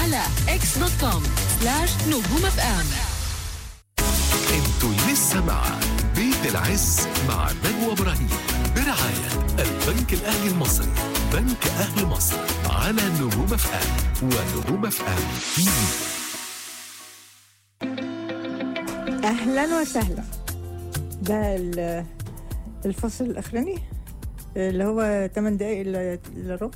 على اكس دوت كوم سلاش نجوم اف ام انتوا لسه مع بيت العز مع نجوى ابراهيم برعاية البنك الاهلي المصري بنك اهل مصر على نجوم اف ام ونجوم اف ام تي في اهلا وسهلا ده ال- الفصل الاخراني اللي هو 8 دقايق الا إلا ربع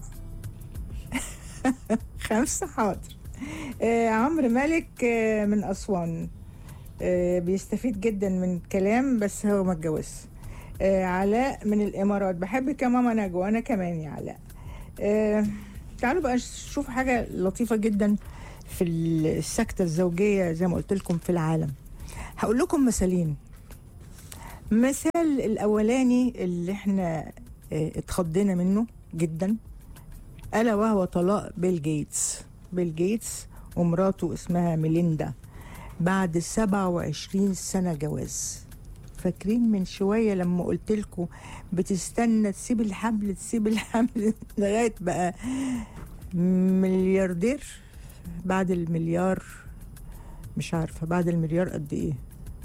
خمسة حاضر آه عمرو مالك آه من اسوان آه بيستفيد جدا من كلام بس هو ما اتجوزش آه علاء من الامارات بحبك يا ماما نجوى انا كمان يا علاء آه تعالوا بقى نشوف حاجه لطيفه جدا في السكته الزوجيه زي ما قلت لكم في العالم هقول لكم مثالين مثال الاولاني اللي احنا اه، اتخضينا منه جدا الا وهو طلاق بيل جيتس بيل جيتس ومراته اسمها ميليندا بعد 27 سنه جواز فاكرين من شويه لما قلت لكم بتستنى تسيب الحبل تسيب الحبل لغايه بقى ملياردير بعد المليار مش عارفه بعد المليار قد ايه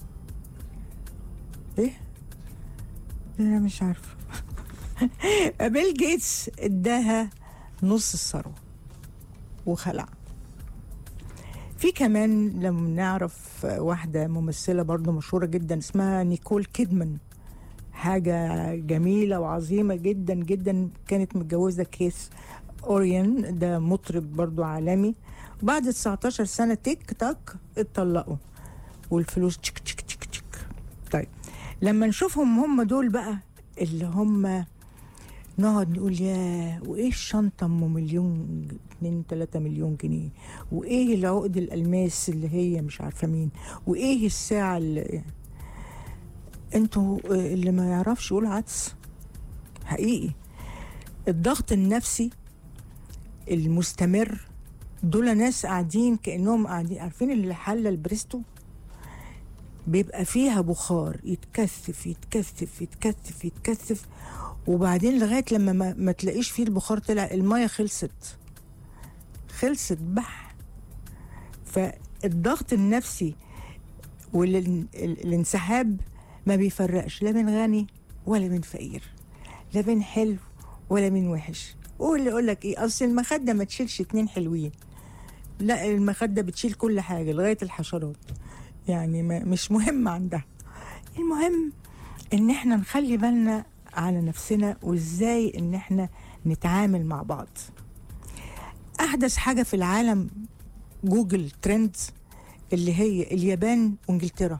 ايه انا مش عارفه بيل جيتس اداها نص الثروه وخلع في كمان لما نعرف واحدة ممثلة برضو مشهورة جدا اسمها نيكول كيدمان حاجة جميلة وعظيمة جدا جدا كانت متجوزة كيس أوريان ده مطرب برضو عالمي وبعد 19 سنة تيك تاك اتطلقوا والفلوس تشك تشك تشك تشك طيب لما نشوفهم هم دول بقى اللي هم نقعد نقول يا وايه الشنطه ام مليون ج- اتنين تلاتة مليون جنيه وايه العقد الالماس اللي هي مش عارفه مين وايه الساعه اللي انتوا آه، اللي ما يعرفش يقول عدس حقيقي الضغط النفسي المستمر دول ناس قاعدين كانهم قاعدين عارفين الحله البريستو بيبقى فيها بخار يتكثف يتكثف يتكثف يتكثف وبعدين لغايه لما ما, ما تلاقيش فيه البخار طلع الميه خلصت خلصت بح فالضغط النفسي والانسحاب ما بيفرقش لا بين غني ولا بين فقير لا بين حلو ولا بين وحش واللي يقول لك ايه اصل المخده ما تشيلش اتنين حلوين لا المخده بتشيل كل حاجه لغايه الحشرات يعني ما مش مهم عندها المهم ان احنا نخلي بالنا على نفسنا وازاي ان احنا نتعامل مع بعض احدث حاجه في العالم جوجل ترندز اللي هي اليابان وانجلترا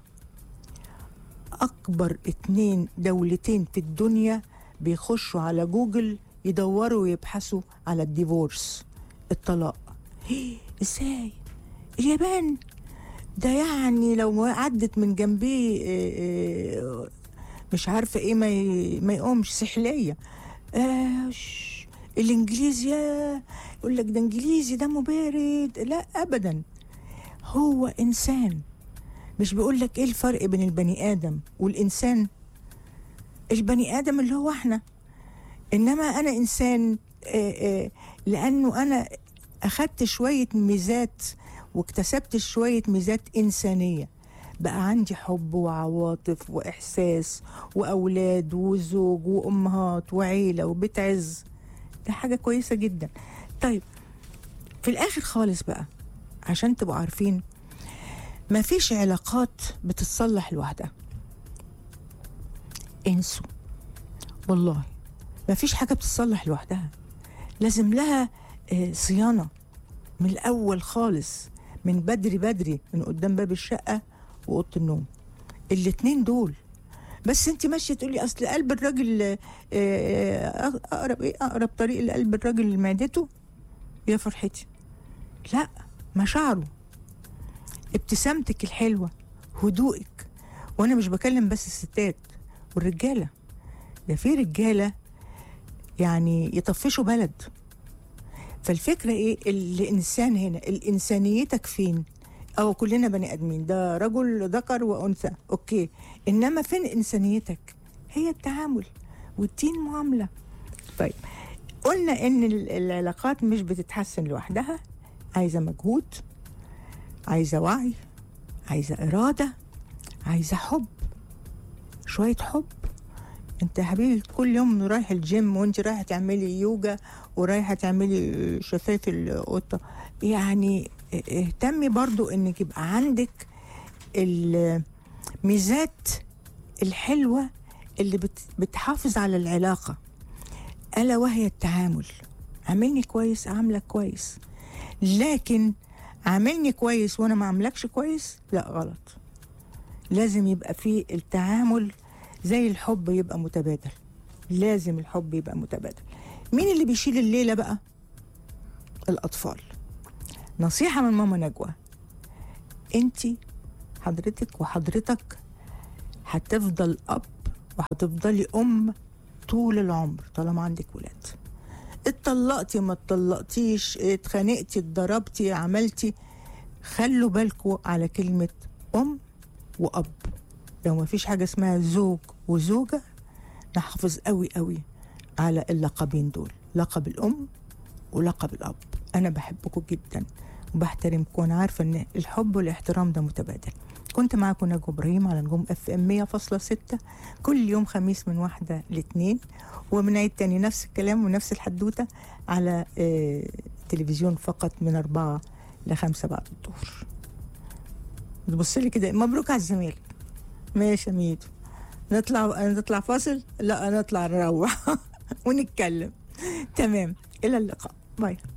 اكبر اتنين دولتين في الدنيا بيخشوا على جوجل يدوروا ويبحثوا على الديفورس الطلاق ازاي اليابان ده يعني لو عدت من جنبيه آه، آه، مش عارفه ايه ما ي- ما يقومش سحليه آه ش- الانجليزي يا- يقول لك ده انجليزي دمه بارد لا ابدا هو انسان مش بيقول لك ايه الفرق بين البني ادم والانسان البني ادم اللي هو احنا انما انا انسان آه، آه، لانه انا اخدت شويه ميزات واكتسبت شويه ميزات انسانيه بقى عندي حب وعواطف واحساس واولاد وزوج وامهات وعيله وبيت عز ده حاجه كويسه جدا طيب في الاخر خالص بقى عشان تبقوا عارفين مفيش علاقات بتتصلح لوحدها انسوا والله مفيش حاجه بتتصلح لوحدها لازم لها آه، صيانه من الاول خالص من بدري بدري من قدام باب الشقه واوضه النوم الاتنين دول بس انت ماشيه تقولي اصل قلب الراجل آه، آه، اقرب ايه اقرب طريق لقلب الراجل لمعدته يا فرحتي لا مشاعره ابتسامتك الحلوه هدوءك وانا مش بكلم بس الستات والرجاله ده في رجاله يعني يطفشوا بلد فالفكره ايه الانسان هنا الانسانيتك فين او كلنا بني ادمين ده رجل ذكر وانثى اوكي انما فين انسانيتك هي التعامل والدين معامله طيب قلنا ان ال- العلاقات مش بتتحسن لوحدها عايزة مجهود عايزة وعي عايزة إرادة عايزة حب شوية حب انت يا حبيبي كل يوم رايح الجيم وانت رايحة تعملي يوجا ورايحة تعملي شفايف القطة يعني اهتمي برضو انك يبقى عندك الميزات الحلوة اللي بت- بتحافظ على العلاقة ألا وهي التعامل عاملني كويس أعاملك كويس لكن عاملني كويس وأنا ما عاملكش كويس لا غلط لازم يبقى في التعامل زي الحب يبقى متبادل لازم الحب يبقى متبادل مين اللي بيشيل الليلة بقى الأطفال نصيحة من ماما نجوى انتي حضرتك وحضرتك هتفضل أب وهتفضلي أم طول العمر طالما عندك ولاد اتطلقتي ما اتطلقتيش اتخانقتي اتضربتي عملتي خلوا بالكوا على كلمة أم وأب لو ما فيش حاجة اسمها زوج وزوجة نحافظ قوي قوي على اللقبين دول لقب الأم ولقب الأب أنا بحبكم جدا وبحترمكم وأنا عارفة إن الحب والاحترام ده متبادل كنت معاكم نجوى إبراهيم على نجوم اف ام 100.6 كل يوم خميس من واحدة لاثنين وبنعيد تاني نفس الكلام ونفس الحدوتة على آه تلفزيون فقط من أربعة لخمسة بعد الظهر تبص لي كده مبروك على الزمالك ماشي يا ميدو نطلع نطلع فاصل لا نطلع نروح ونتكلم تمام الى اللقاء باي